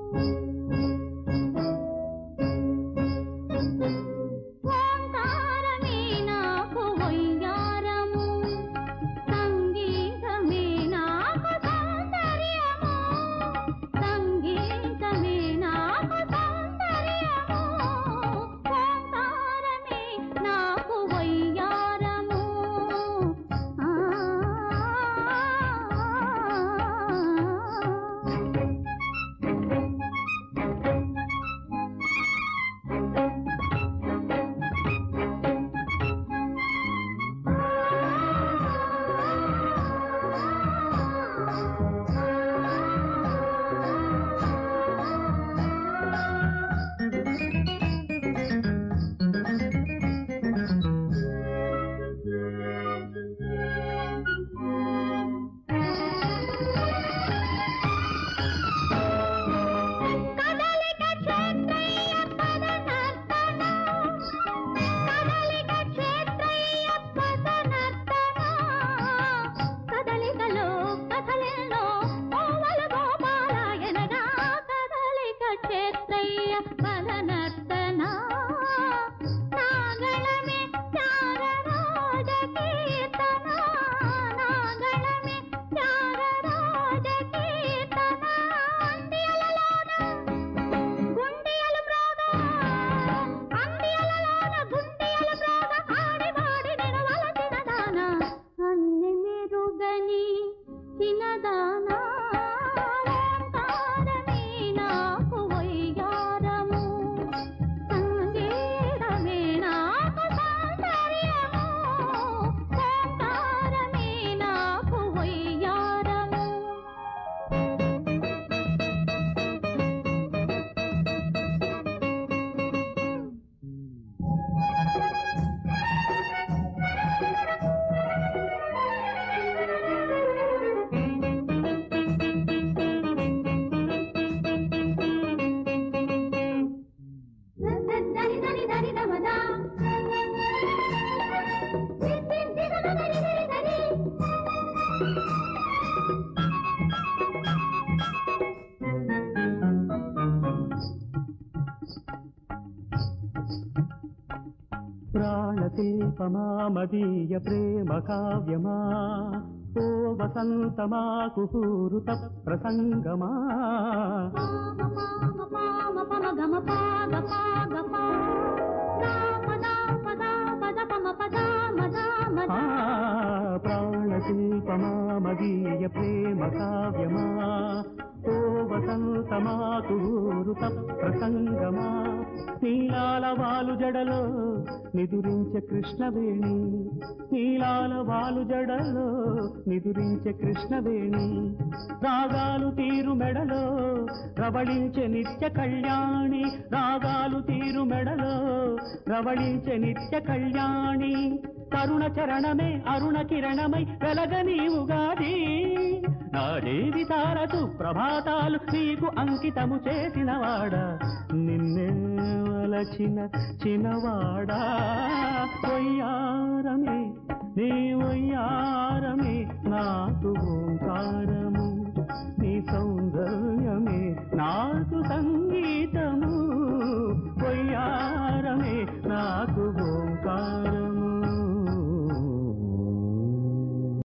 ఓంకారమే నాకు వయ్యారము సంగీతమే నాకు సౌందర్యము సంగీతమే నాకు సౌందర్యము ఓంకారమే నాకు వయ్యారము ఆ కదలిక క్షేత్రయ్య పదనర్తన కదలిక క్షేత్రయ్య పదనర్తన కదలికలో కథలెల్లో ఓవల గోపాలయనగా కదలిక క్షేత్రయ్య పదనర్తన నాగళమే త్యాగరాజ కీర్తన నాగళమే త్యాగరాజ కీర్తన అంత్యలలోన గుండియలు మ్రోగ అందియలలోన గుండియలు మ్రోగ ఆడి వాడి నిడవలసిన దాన అన్ని మెరుగని చిన్నదాన ఓంకారమే నాకు వయ్యారము సంగీతమే నాకు సౌందర్యము ఓంకారమే నాకు వయ్యారము దని దని దని దమదా దిన్ దిన్ దిగ దని దని దని ప్రాణశిల్పమా మదీయ ప్రేమ కావ్యమా ఓ వసంతమా కుహూరుత ప్రసంగమా పామ పామ పామ పమ గమ పాగ పాగ పా దా పదా పదా పద పమ పదా మదా ఆ, మదా ప్రాణశిల్పమా మదీయ ప్రేమ కావ్యమా ఓ వసంతమా కుహూరుత ప్రసంగమా నీలాల వాలు జడలో నిదురించే కృష్ణవేణి నీలాల వాలు జడలో నిదురించే కృష్ణవేణి రాగాలు తీరు మెడలో రవళించే నిత్య కళ్యాణి రాగాలు తీరు మెడలో రవళించే నిత్య కళ్యాణి తరుణ చరణమే అరుణ కిరణమై వెలగని ఉగాది నా జీవితాలకు ప్రభాతాలు నీకు అంకితము చేసిన వాడా నిన్నే వలచిన చిన్నవాడా ఒయ్యారమే నీ ఒయ్యారమే నాకు